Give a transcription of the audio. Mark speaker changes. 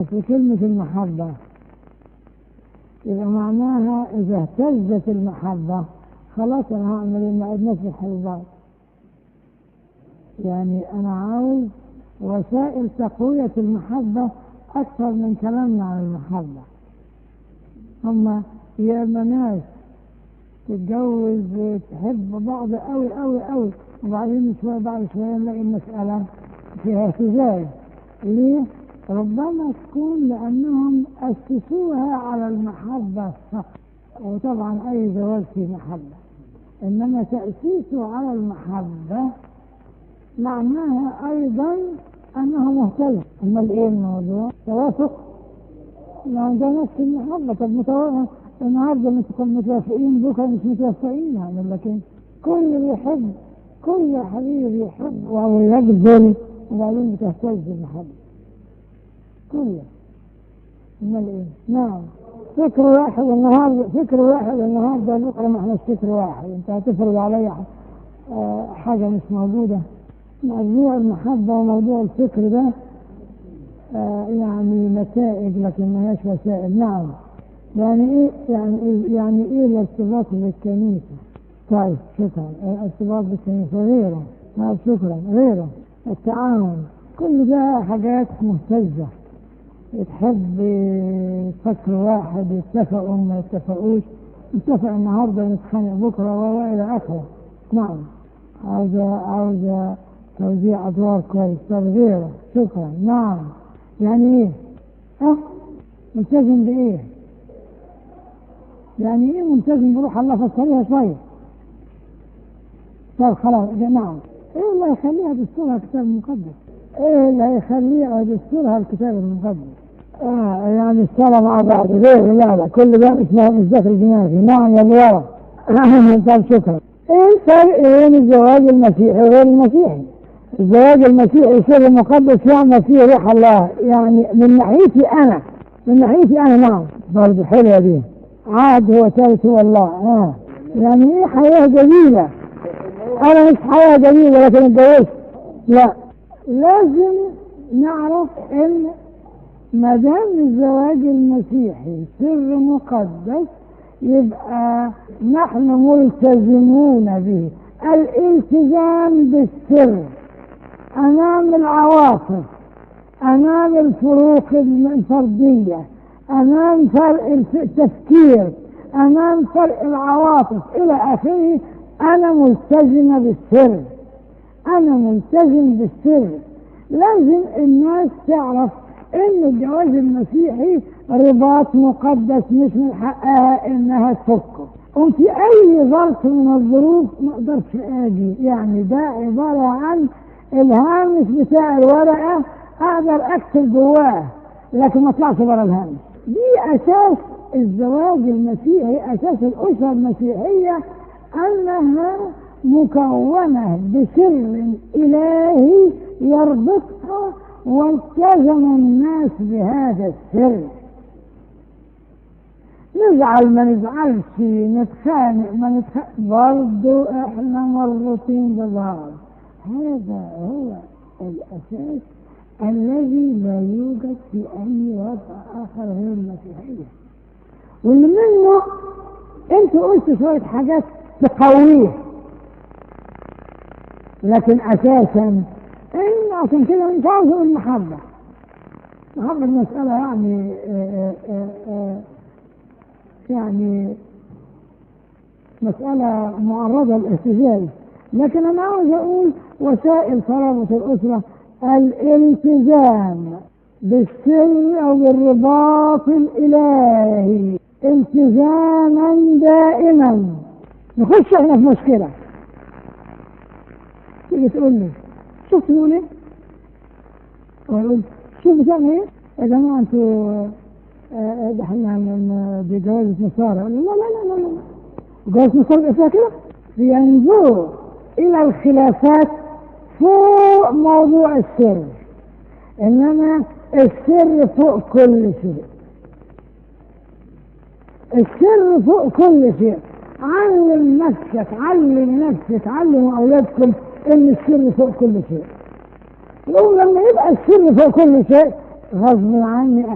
Speaker 1: في كلمة المحبة يبقى معناها إذا اهتزت المحبة خلاص أنا هعمل إيه ما عدناش بنحب بعض يعني أنا عاوز وسائل تقوية المحبة أكثر من كلامنا عن المحبة هما يا إما ناس تتجوز تحب بعض قوي قوي قوي وبعدين شوية بعد شوية نلاقي المسألة فيها اهتزاز ليه؟ ربما تكون لأنهم أسسوها على المحبة فقط وطبعا أي زواج فيه محبة إنما تأسيسه على المحبة معناها أيضا أنه مهتم أمال إيه الموضوع؟ توافق ما ده نفس المحبة طب متوافق النهارده مش متوافقين بكره مش متوافقين يعني لكن كل بيحب كل حبيب يحب وهو يبذل وبعدين بتهتز المحبة كله امال ايه؟ نعم فكر واحد النهارده فكر واحد النهارده بكره ما احنا فكر واحد انت هتفرض علي حاجه مش موجوده موضوع المحبه وموضوع الفكر ده آه يعني نتائج لكن ما هيش وسائل نعم يعني ايه يعني ايه يعني ايه الارتباط بالكنيسه طيب شكرا الارتباط بالكنيسه غيره طيب شكرا غيره التعاون كل ده حاجات مهتزه تحب فكر واحد يتفقوا ما يتفقوش نتفق النهارده نتخانق بكره والى اخره نعم عاوزه عاوزه توزيع ادوار كويس طب غيره شكرا نعم يعني ايه؟ ها؟ ملتزم بايه؟ يعني ايه ملتزم بروح الله فسريها شويه طب خلاص نعم ايه اللي هيخليها دستورها الكتاب المقدس؟ ايه اللي هيخليها دستورها الكتاب المقدس؟ آه يعني الصلاة مع بعض غير لا لا كل ده مش مش داخل دماغي نعم يا ورا طب شكرا ايه الفرق بين الزواج المسيحي وغير المسيحي؟ الزواج المسيحي سر مقدس يعمل فيه روح الله يعني من ناحيتي انا من ناحيتي انا نعم برضه حلوه دي عهد هو ثالث هو الله اه يعني ايه حياه جميله انا مش حياه جميله لكن اتجوزت لا لازم نعرف ان ما دام الزواج المسيحي سر مقدس يبقى نحن ملتزمون به الالتزام بالسر امام العواطف امام الفروق الفرديه امام فرق التفكير امام فرق العواطف الى اخره انا ملتزمه بالسر انا ملتزم بالسر لازم الناس تعرف ان الجواز المسيحي رباط مقدس مش من حقها انها تفكه وفي اي ظرف من الظروف ما اقدرش اجي يعني ده عباره عن الهامش بتاع الورقه اقدر اكتب جواه لكن ما اطلعش بره الهامش دي اساس الزواج المسيحي اساس الاسره المسيحيه انها مكونه بسر الهي يربطها والتزم الناس بهذا السر نزعل ما نزعلش نتخانق ما نتخانق برضو احنا مربوطين ببعض هذا هو الاساس الذي لا يوجد في اي وضع اخر غير المسيحيه واللي منه انت قلت شويه حاجات تقويه لكن اساسا ان عشان كده مش عاوز اقول محبه محبه المساله يعني آآ آآ يعني مسألة معرضة للاهتزاز لكن أنا عاوز أقول وسائل صلابة الأسرة الالتزام بالسر أو بالرباط الإلهي التزاما دائما نخش احنا في مشكلة تيجي تقول لي شوف تقول ايه؟ وأقول شوف بتعمل ايه؟ يا جماعة انتوا ده احنا بجواز نصارى لا لا لا لا لا جواز نصارى فيها كده ينظروا الى الخلافات فوق موضوع السر انما السر فوق كل شيء السر فوق كل شيء علم نفسك علم نفسك علموا اولادكم ان السر فوق كل شيء لو لما يبقى السر فوق كل شيء غصب عني